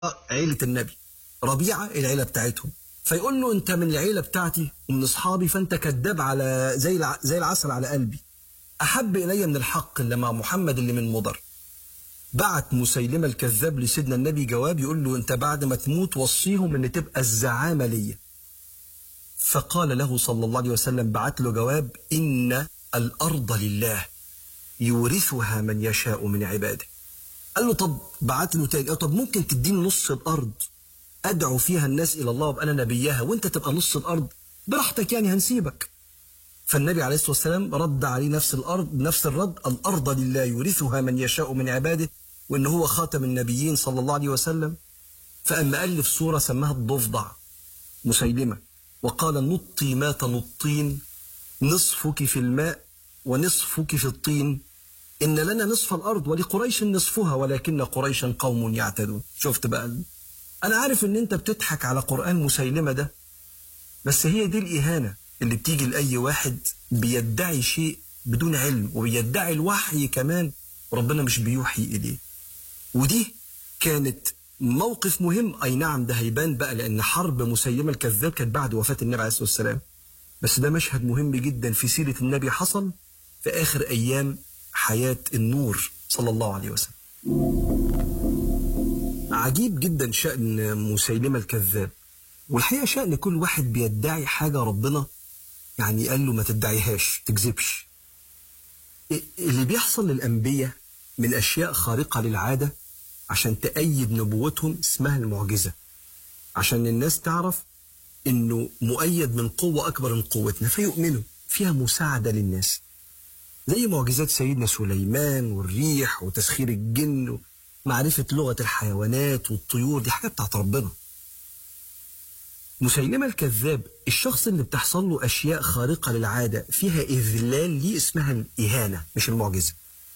عيلة النبي ربيعة العيلة بتاعتهم فيقول له انت من العيلة بتاعتي ومن اصحابي فانت كذاب على زي الع... زي العسل على قلبي احب الي من الحق اللي مع محمد اللي من مضر بعت مسيلمة الكذاب لسيدنا النبي جواب يقول له انت بعد ما تموت وصيهم ان تبقى الزعامة ليا فقال له صلى الله عليه وسلم بعت له جواب ان الارض لله يورثها من يشاء من عباده قال له طب بعت له تاني طب ممكن تديني نص الارض ادعو فيها الناس الى الله وابقى انا نبيها وانت تبقى نص الارض براحتك يعني هنسيبك فالنبي عليه الصلاه والسلام رد عليه نفس الارض نفس الرد الارض لله يورثها من يشاء من عباده وان هو خاتم النبيين صلى الله عليه وسلم فاما الف سوره سماها الضفدع مسيلمه وقال نطي ما تنطين نصفك في الماء ونصفك في الطين إن لنا نصف الأرض ولقريش نصفها ولكن قريشا قوم يعتدون شفت بقى أنا عارف إن أنت بتضحك على قرآن مسيلمة ده بس هي دي الإهانة اللي بتيجي لأي واحد بيدعي شيء بدون علم وبيدعي الوحي كمان ربنا مش بيوحي إليه ودي كانت موقف مهم أي نعم ده هيبان بقى لأن حرب مسيلمة الكذاب كانت بعد وفاة النبي عليه الصلاة والسلام بس ده مشهد مهم جدا في سيرة النبي حصل في آخر أيام حياة النور صلى الله عليه وسلم عجيب جدا شأن مسيلمة الكذاب والحقيقة شأن كل واحد بيدعي حاجة ربنا يعني قال له ما تدعيهاش تكذبش اللي بيحصل للأنبياء من أشياء خارقة للعادة عشان تأيد نبوتهم اسمها المعجزة عشان الناس تعرف انه مؤيد من قوة اكبر من قوتنا فيؤمنوا فيها مساعدة للناس زي معجزات سيدنا سليمان والريح وتسخير الجن ومعرفة لغة الحيوانات والطيور دي حاجات بتاعت ربنا مسيلمة الكذاب الشخص اللي بتحصل له أشياء خارقة للعادة فيها إذلال ليه اسمها الإهانة مش المعجزة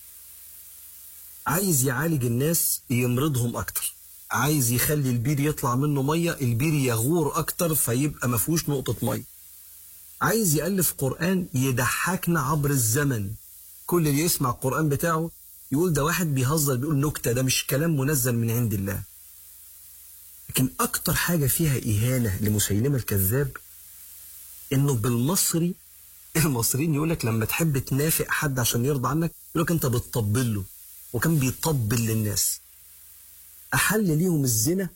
عايز يعالج الناس يمرضهم أكتر عايز يخلي البير يطلع منه ميه البير يغور اكتر فيبقى ما فيهوش نقطه ميه عايز يالف قران يضحكنا عبر الزمن كل اللي يسمع القران بتاعه يقول ده واحد بيهزر بيقول نكته ده مش كلام منزل من عند الله لكن اكتر حاجه فيها اهانه لمسيلمه الكذاب انه بالمصري المصريين يقول لك لما تحب تنافق حد عشان يرضى عنك يقول لك انت بتطبل له وكان بيطبل للناس أحل ليهم الزنا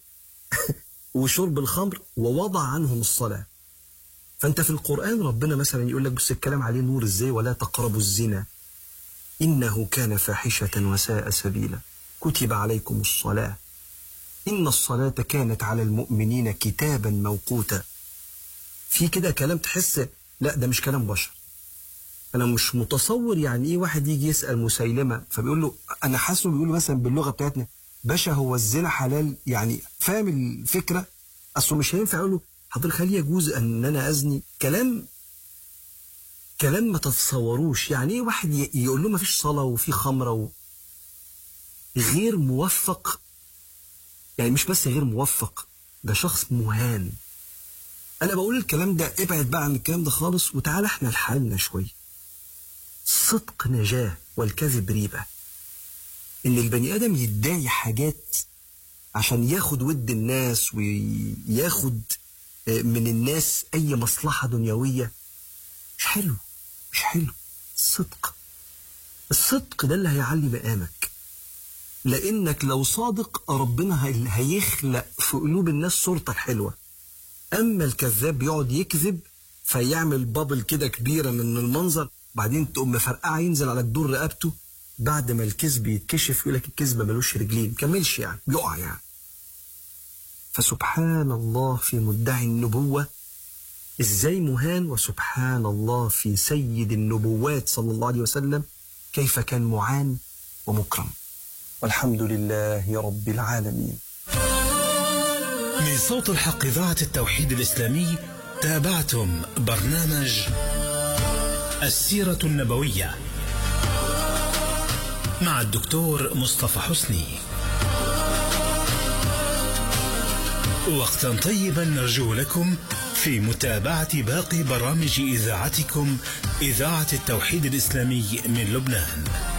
وشرب الخمر ووضع عنهم الصلاة فأنت في القرآن ربنا مثلا يقول لك بس الكلام عليه نور إزاي ولا تقربوا الزنا إنه كان فاحشة وساء سبيلا كتب عليكم الصلاة إن الصلاة كانت على المؤمنين كتابا موقوتا في كده كلام تحس لا ده مش كلام بشر انا مش متصور يعني ايه واحد يجي يسال مسيلمه فبيقول له انا حاسه بيقول له مثلا باللغه بتاعتنا باشا هو الزنا حلال يعني فاهم الفكره اصله مش هينفع يقول له حضرتك هل يجوز ان انا ازني كلام كلام ما تتصوروش يعني ايه واحد يقول له ما فيش صلاه وفي خمره و... غير موفق يعني مش بس غير موفق ده شخص مهان انا بقول الكلام ده ابعد بقى عن الكلام ده خالص وتعالى احنا لحالنا شويه الصدق نجاه والكذب ريبه ان البني ادم يدعي حاجات عشان ياخد ود الناس وياخد من الناس اي مصلحه دنيويه مش حلو مش حلو الصدق الصدق ده اللي هيعلي مقامك لانك لو صادق ربنا هيخلق في قلوب الناس صورتك حلوه اما الكذاب يقعد يكذب فيعمل بابل كده كبيره من المنظر بعدين تقوم مفرقعه ينزل على جدور رقبته بعد ما الكذب يتكشف يقول لك الكذب ملوش رجلين كملش يعني يقع يعني فسبحان الله في مدعي النبوة ازاي مهان وسبحان الله في سيد النبوات صلى الله عليه وسلم كيف كان معان ومكرم والحمد لله رب العالمين من صوت الحق إذاعة التوحيد الإسلامي تابعتم برنامج السيرة النبوية مع الدكتور مصطفى حسني وقتا طيبا نرجو لكم في متابعة باقي برامج إذاعتكم إذاعة التوحيد الإسلامي من لبنان